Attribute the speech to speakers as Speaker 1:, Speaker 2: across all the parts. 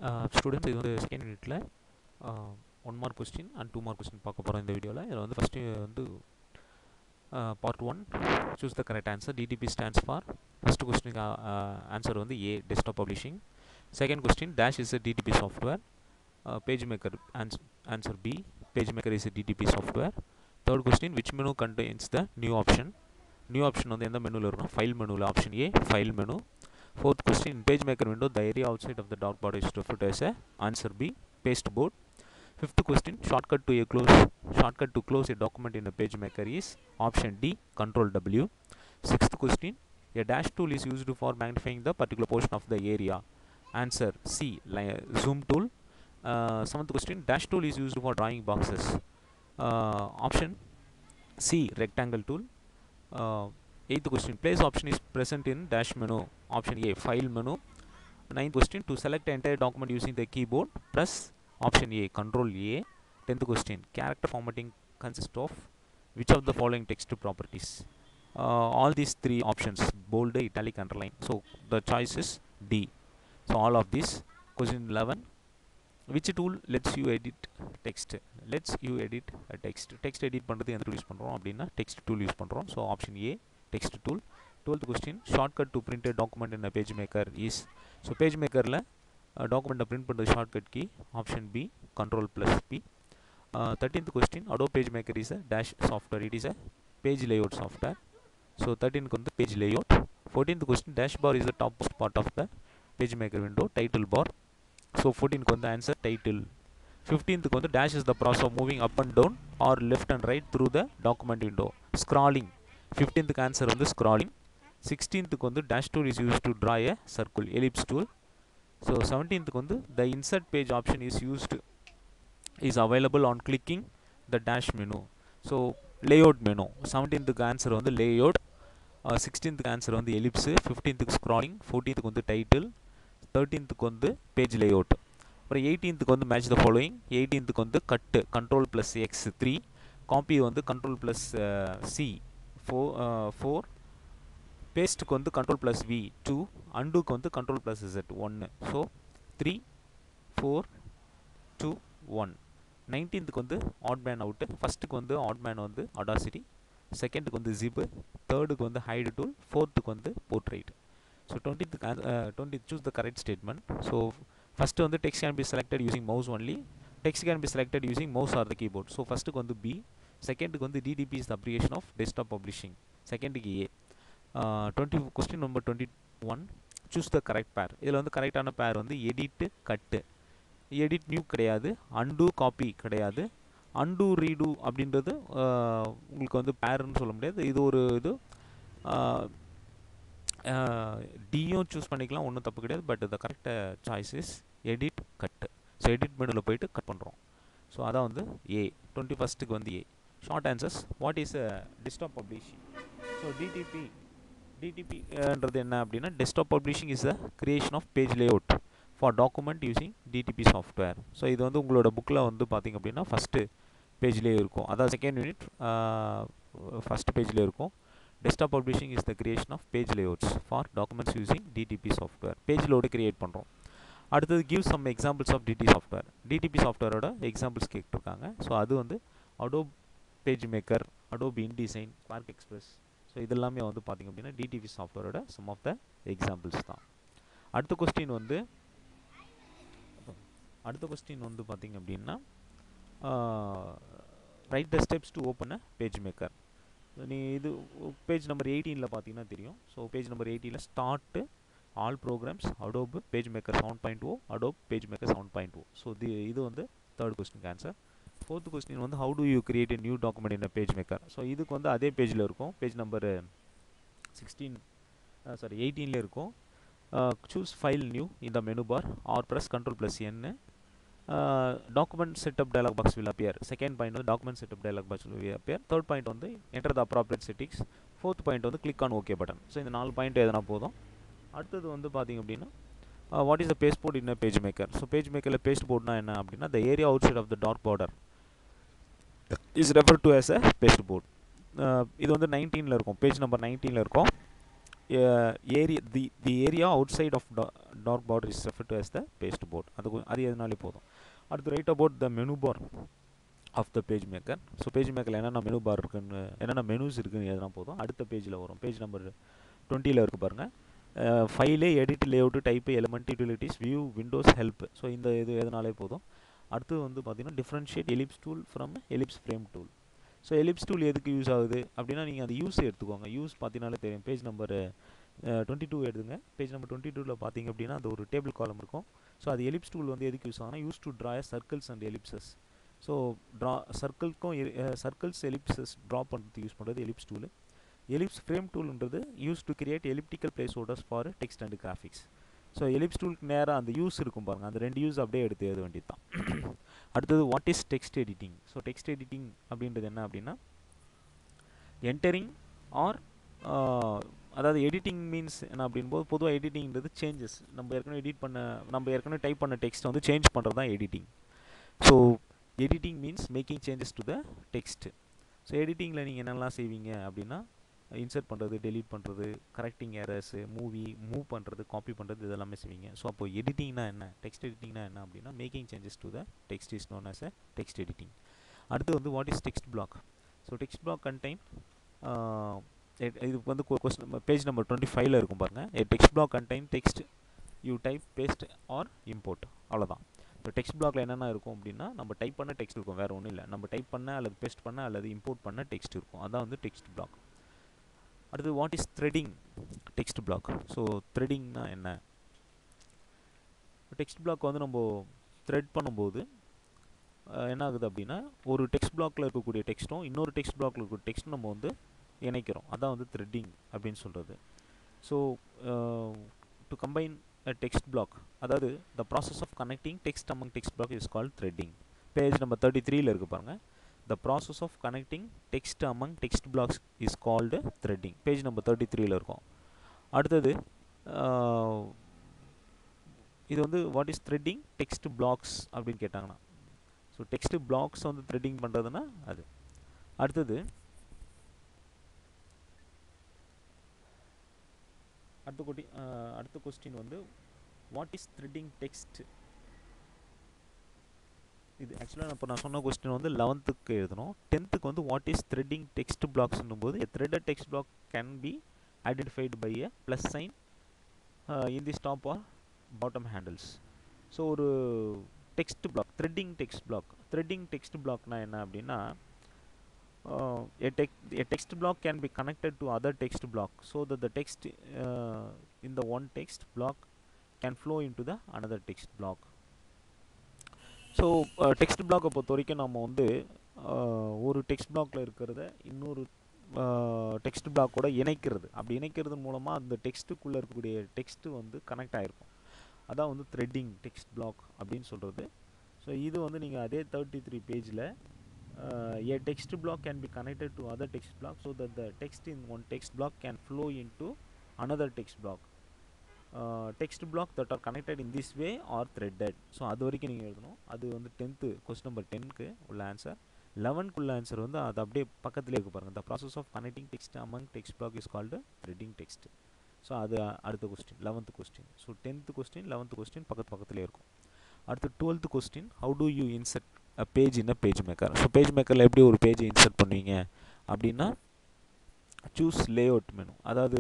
Speaker 1: students இது வந்து second யூனிட்டில் one mark question and two mark question பார்க்க போகிறோம் இந்த வீடியோவில் இதில் வந்து ஃபஸ்ட்டு வந்து part one choose the correct answer DTP stands for first கொஸ்டினுக்கு ஆன்சர் வந்து A desktop publishing second question dash is a DTP software page maker answer B page maker is a DTP software third question which menu contains the new option new option வந்து எந்த மெனுவில் இருக்குன்னா file மெனுவில் option A file menu fourth question in pagemaker window the area outside of the dot border is referred to as a answer b paste board fifth question shortcut to a close shortcut to close a document in a pagemaker is option d control w sixth question a dash tool is used for magnifying the particular portion of the area answer c li- zoom tool uh, seventh question dash tool is used for drawing boxes uh, option c rectangle tool uh, eighth question place option is present in dash menu option a file menu ninth question to select the entire document using the keyboard press option a control a tenth question character formatting consists of which of the following text properties uh, all these three options bold italic underline so the choice is d so all of these question 11 which tool lets you edit text lets you edit a text text edit பண்ணுறது எந்த tool use பண்ணுறோம் அப்படின்னா text tool use பண்ணுறோம் so option a text tool 12th question shortcut to print a document in a page maker is so page makerல டாக்குமெண்ட்டை print பண்ணுறது shortcut key option B control plus P thirteenth question Adobe page maker is a dash software it is a page layout software so தேர்ட்டீனுக்கு வந்து page layout fourteenth question dash bar is the top part of the page maker window title bar so ஃபோர்டீனுக்கு வந்து answer title ஃபிஃப்டீன்த்துக்கு வந்து dash is the process of moving up and down or left and right through the document window scrolling ஃபிஃப்டீன்த்துக்கு answer வந்து scrolling சிக்ஸ்டீன்த்துக்கு வந்து dash tool is use to draw a circle ellipse tool so செவன்டீன்த்துக்கு வந்து the insert page option is used is available on clicking the dash menu so layout menu செவன்டீன்த்துக்கு answer வந்து layout சிக்ஸ்டீன்த்துக்கு answer வந்து ellipse ஃபிஃப்டீன்த்துக்கு scrolling ஃபோர்டீன்த்துக்கு வந்து title தேர்ட்டீன்த்துக்கு வந்து பேஜ் லேஅவுட் அப்புறம் எயிட்டீன்த்துக்கு வந்து மேட்ச் த ஃபாலோயிங் எயிட்டீன்த்துக்கு வந்து cut control plus X three copy வந்து control plus C four four பேஸ்ட்டுக்கு வந்து கண்ட்ரோல் ப்ளஸ் வி டூ அண்டுக்கு வந்து கண்ட்ரோல் ப்ளஸ் இசட் ஒன்று so three four two one நைன்டீன்த்துக்கு வந்து ஆட் மேன் அவுட்டு ஃபஸ்ட்டுக்கு வந்து ஆட் மேன் வந்து அடாசிட்டி செகண்டுக்கு வந்து ஜிப்பு தேர்டுக்கு வந்து ஹைடு டூல் ஃபோர்த்துக்கு வந்து போர்ட்ரைட் ஸோ டுவெண்ட்டித்துக்கு twenty choose the correct statement so first வந்து text can be selected using mouse only text can be selected using mouse or the keyboard so ஃபஸ்ட்டுக்கு வந்து பி செகண்டுக்கு வந்து DTP is the application of desktop publishing செகண்டுக்கு A twenty question number twenty one choose the correct pair இதில் வந்து கரெக்டான pair வந்து edit cut edit new கிடையாது அன்டூ காப்பி கிடையாது அன்டூ ரீடூ அப்படின்றது உங்களுக்கு வந்து பேருன்னு சொல்ல முடியாது இது ஒரு இது டியும் சூஸ் பண்ணிக்கலாம் ஒன்றும் தப்பு கிடையாது but the correct choice is edit cut so edit மெனுவில் போயிட்டு கட் பண்ணுறோம் ஸோ அதான் வந்து ஏ டுவெண்ட்டி ஃபஸ்ட்டுக்கு வந்து A short answers what is a desktop publishing so DTP டிடிபின்றது என்ன அப்படின்னா desktop publishing is the creation of page layout for document using DTP software so இது வந்து உங்களோட புக்கில் வந்து பார்த்திங்க அப்படின்னா ஃபஸ்ட்டு பேஜ்லேயே இருக்கும் அதாவது செகண்ட் யூனிட் ஃபஸ்ட் பேஜ்லேயே இருக்கும் desktop publishing is the creation of page layouts for documents using DTP software page load create பண்ணுறோம் அடுத்தது give some examples of DT software DTP சாஃப்ட்வேரோட எக்ஸாம்பிள்ஸ் கேட்டிருக்காங்க ஸோ அது வந்து Adobe page maker Adobe InDesign QuarkXPress so இது எல்லாமே வந்து பார்த்திங்க அப்படின்னா டிடிவி சாஃப்ட்வேரோட சம் ஆஃப் த எக்ஸாம்பிள்ஸ் தான் அடுத்த கொஸ்டின் வந்து அடுத்த கொஸ்டின் வந்து பார்த்திங்க அப்படின்னா write the steps to open a page maker நீ இது பேஜ் நம்பர் எயிட்டீனில் பார்த்தீங்கன்னா தெரியும் ஸோ பேஜ் நம்பர் எயிட்டீனில் start all programs Adobe page maker seven point O Adobe page maker seven point O so இது இது வந்து தேர்ட் கொஸ்டினுக்கு ஆன்சர் ஃபோர்த் கொஸ்டின் வந்து how to you create a new document in page maker so இதுக்கு வந்து அதே பேஜில் இருக்கும் பேஜ் நம்பர் சிக்ஸ்டீன் சாரி எயிட்டீனில் இருக்கும் சூஸ் ஃபைல் நியூ இந்த menu bar or press control plus N document setup dialog box will appear second point வந்து document setup dialog box will appear third point வந்து enter the appropriate settings fourth point வந்து click on okay button so இந்த நாலு point எதனா போதும் அடுத்தது வந்து பார்த்திங்க அப்படின்னா what is the pasteboard in page maker so page மேக்கரில் பேஸ்ட் போர்ட்னா என்ன அப்படின்னா the area outside of the dark border is refer to as a pasteboard இது வந்து நைன்டீனில் இருக்கும் பேஜ் நம்பர் நைன்டீனில் இருக்கும் area the the area outside of dark border is refer to as the pasteboard அது கொ- அது எதுனாலே போதும் அடுத்து write about the menu bar of the page maker so page மேக்கரில் என்னென்ன மெனு பார் இருக்குன்னு என்னென்ன மெனுஸ் இருக்குன்னு எதுனா போதும் அடுத்த பேஜில் வரும் பேஜ் நம்பர் டுவெண்ட்டியில் இருக்குது பாருங்கள் file edit layout type element utilities view windows help so இந்த இது எதனாலே போதும் அடுத்து வந்து பார்த்தீங்கன்னா differentiate ellipse tool from ellipse frame tool so ellipse tool எதுக்கு யூஸ் ஆகுது அப்படின்னா நீங்கள் அந்த யூஸ் எடுத்துக்கோங்க யூஸ் பார்த்தீங்கனாலே தெரியும் பேஜ் நம்பர் டுவெண்ட்டி டூ எடுத்துங்க பேஜ் நம்பர் டுவெண்ட்டி டூவில் பார்த்தீங்க அப்படின்னா அது ஒரு டேபிள் காலம் இருக்கும் ஸோ அது எலிப்ஸ் டூல் வந்து எதுக்கு யூஸ் ஆகும்னா use to draw circles and ellipses so draw சர்க்கிள்க்கும் சர்க்கிள்ஸ் எலிப்சஸ் ட்ரா பண்ணுறதுக்கு யூஸ் பண்ணுறது எலிப்ஸ் டூலு எலிப்ஸ் ஃப்ரேம் டூல்ன்றது use to create elliptical placeholders for text and graphics so ellipse டூலுக்கு நேராக அந்த யூஸ் இருக்கும் பாருங்கள் அந்த ரெண்டு யூஸ் அப்படியே எடுத்து எழுத வேண்டியது தான் அடுத்தது what is text editing so text editing அப்படின்றது என்ன அப்படின்னா என்டரிங் ஆர் அதாவது எடிட்டிங் மீன்ஸ் என்ன அப்படின்போது பொதுவாக எடிட்டிங்கிறது சேஞ்சஸ் நம்ம ஏற்கனவே எடிட் பண்ண நம்ம ஏற்கனவே டைப் பண்ண டெக்ஸ்ட் வந்து சேஞ்ச் பண்ணுறது தான் editing so editing means making changes to the text so எடிட்டிங்கில் நீங்கள் என்னெல்லாம் செய்வீங்க அப்படின்னா இன்சர்ட் பண்ணுறது டெலீட் பண்ணுறது கரெக்டிங் ஏரர்ஸு மூவி மூவ் பண்ணுறது காப்பி பண்ணுறது இதெல்லாமே செய்வீங்க ஸோ அப்போ எடிட்டிங்னா என்ன டெக்ஸ்ட் எடிட்டிங்னா என்ன அப்படின்னா making changes to the text is known as a text editing அடுத்து வந்து what is text block so text block contain இது வந்து கொஸ்டின் பேஜ் நம்பர் டுவெண்ட்டி ஃபைவ்ல இருக்கும் பாருங்கள் text block contain text you type paste or import அவ்வளோதான் இப்போ text பிளாக்ல என்னென்ன இருக்கும் அப்படின்னா நம்ம டைப் பண்ண டெக்ஸ்ட் இருக்கும் வேறு ஒன்றும் இல்லை நம்ம டைப் பண்ண அல்லது பேஸ்ட் பண்ண அல்லது இம்போர்ட் பண்ண டெக்ஸ்ட் இருக்கும் அதான் வந்து டெக்ஸ்ட் பிளாக் அடுத்து what is threading text block so த்ரெடிங்னா என்ன டெக்ஸ்ட் பிளாக் வந்து நம்ம த்ரெட் பண்ணும்போது அஹ், என்ன ஆகுது அப்படின்னா ஒரு டெக்ஸ்ட் பிளாக்ல இருக்கக்கூடிய டெக்ஸ்ட்டும் இன்னொரு டெக்ஸ்ட் பிளாக்ல இருக்கிற டெக்ஸ்ட்டும் நம்ம வந்து இணைக்கிறோம் அதான் வந்து த்ரெட்டிங் அப்படின்னு சொல்கிறது so to combine a text block அதாவது the process of connecting text among text block is called threading page number thirty த்ரீல இருக்கு பாருங்க the process of connecting text among text blocks is called threading page number thirty த்ரீல இருக்கும் அடுத்தது uh, இது வந்து what is threading text blocks அப்படின்னு கேட்டாங்கன்னா ஸோ டெக்ஸ்ட் பிளாக்ஸ் வந்து த்ரெட்டிங் பண்ணுறதுன்னா அது அடுத்தது அடுத்த கொட்டி அடுத்த கொஸ்டின் வந்து வாட் இஸ் த்ரெட்டிங் டெக்ஸ்ட் இது ஆக்சுவலாக இப்போ நான் சொன்ன கொஸ்டின் வந்து லெவன்த்துக்கு எழுதணும் டென்த்துக்கு வந்து வாட் இஸ் த்ரெட்டிங் டெக்ஸ்ட் பிளாக்ஸ்னும் போது a threaded text block can be identified by a plus sign in the top or bottom handles so ஒரு text block threading text block threading text பிளாக்னா என்ன அப்படின்னா uh, a, tec- a text block can be connected to other text block so that the text uh, in the one text block can flow into the another text block so text பிளாக்கை பொறுத்த வரைக்கும் நம்ம வந்து uh, ஒரு text பிளாக்ல இருக்கிறத இன்னொரு text பிளாக்கோட இணைக்கிறது அப்படி இணைக்கிறது மூலமாக அந்த டெக்ஸ்ட்டுக்குள்ளே இருக்கக்கூடிய டெக்ஸ்ட்டு வந்து கனெக்ட் ஆகிருக்கும் அதான் வந்து த்ரெட்டிங் டெக்ஸ்ட் பிளாக் அப்படின்னு சொல்கிறது ஸோ இது வந்து நீங்கள் அதே தேர்ட்டி த்ரீ பேஜில் uh, a text block can be connected to other text block so that the text in one text block can flow into another text block uh, text block that are connected in this way are threaded so அது வரைக்கும் நீங்கள் எழுதணும் அது வந்து tenth question number டென்க்கு உள்ள answer லெவன்க்குள்ள answer வந்து அது அப்படியே பக்கத்துலேயே இருக்கு பாருங்க the process of connecting text among text block is called threading text so அது அடுத்த question eleventh question so tenth question eleventh question பக்கத்து பக்கத்துலேயே இருக்கும் அடுத்து twelfth question how to you insert a page in a page maker so page மேக்கரில் எப்படி ஒரு பேஜை இன்சர்ட் பண்ணுவீங்க அப்படின்னா சூஸ் லேஅவுட் மெனு அதாவது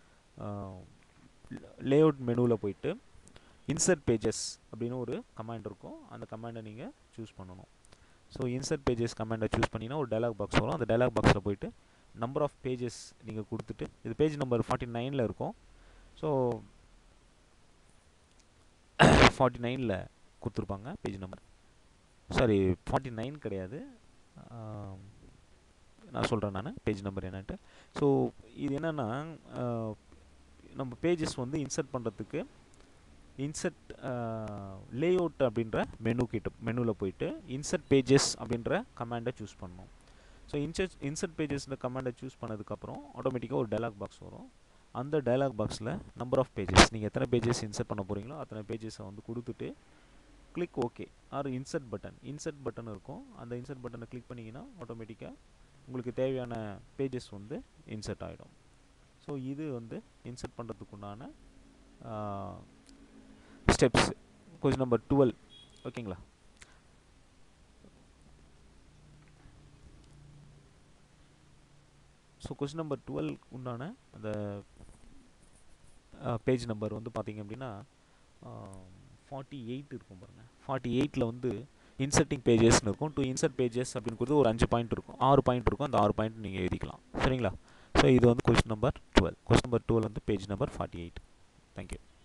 Speaker 1: லேஅவுட் மெனுவில் போயிட்டு இன்சர்ட் பேஜஸ் அப்படின்னு ஒரு கமாண்ட் இருக்கும் அந்த கமாண்டை நீங்கள் சூஸ் பண்ணணும் ஸோ இன்சர்ட் பேஜஸ் கமாண்டை சூஸ் பண்ணிங்கன்னா ஒரு டயலாக் பாக்ஸ் வரும் அந்த டயலாக் பாக்ஸில் போயிட்டு நம்பர் ஆஃப் பேஜஸ் நீங்கள் கொடுத்துட்டு இது பேஜ் நம்பர் ஃபார்ட்டி நைனில் இருக்கும் ஸோ ஃபார்ட்டி நைனில் கொடுத்துருப்பாங்க page number sorry forty nine கிடையாது ஆம், நான் சொல்கிறேன் நான் பேஜ் நம்பர் என்னன்ட்டு ஸோ இது என்னென்னா நம்ம பேஜஸ் வந்து இன்சர்ட் பண்ணுறதுக்கு இன்சர்ட் லேஅவுட் அப்படின்ற மெனு கிட்ட மெனுவில் போயிட்டு இன்சர்ட் பேஜஸ் அப்படின்ற கமாண்டை சூஸ் பண்ணணும் ஸோ இன்சர்ட் இன்சர்ட் பேஜஸ்ன்ற கமாண்டை சூஸ் பண்ணதுக்கப்புறம் ஆட்டோமேட்டிக்காக ஒரு டயலாக் பாக்ஸ் வரும் அந்த டயலாக் பாக்ஸில் நம்பர் ஆஃப் பேஜஸ் நீங்கள் எத்தனை பேஜஸ் இன்சர்ட் பண்ண போகிறீங்களோ அத்தனை பேஜஸை வந்து கொடுத்துட்டு click okay or insert button insert button இருக்கும் அந்த இன்சர்ட் பட்டனை கிளிக் பண்ணிங்கன்னா ஆட்டோமேட்டிக்காக உங்களுக்கு தேவையான பேஜஸ் வந்து இன்சர்ட் ஆகிடும் ஸோ இது வந்து இன்சர்ட் பண்ணுறதுக்கு உண்டான ஸ்டெப்ஸ் கொஸ்டின் நம்பர் டுவெல் ஓகேங்களா ஸோ கொஸ்டின் நம்பர் டுவெல் உண்டான அந்த பேஜ் நம்பர் வந்து பார்த்தீங்க அப்படின்னா ஃபார்ட்டி எயிட் இருக்கும் பாருங்கள் ஃபார்ட்டி எயிட்டில் வந்து இன்சர்ட்டிங் பேஜஸ்னு இருக்கும் டு இன்சர்ட் பேஜஸ் அப்படின்னு கொடுத்து ஒரு அஞ்சு பாயிண்ட் இருக்கும் ஆறு பாயிண்ட் இருக்கும் அந்த ஆறு பாயிண்ட் நீங்கள் எழுதிக்கலாம் சரிங்களா ஸோ இது வந்து question number twelve question number twelve வந்து page number forty eight thank you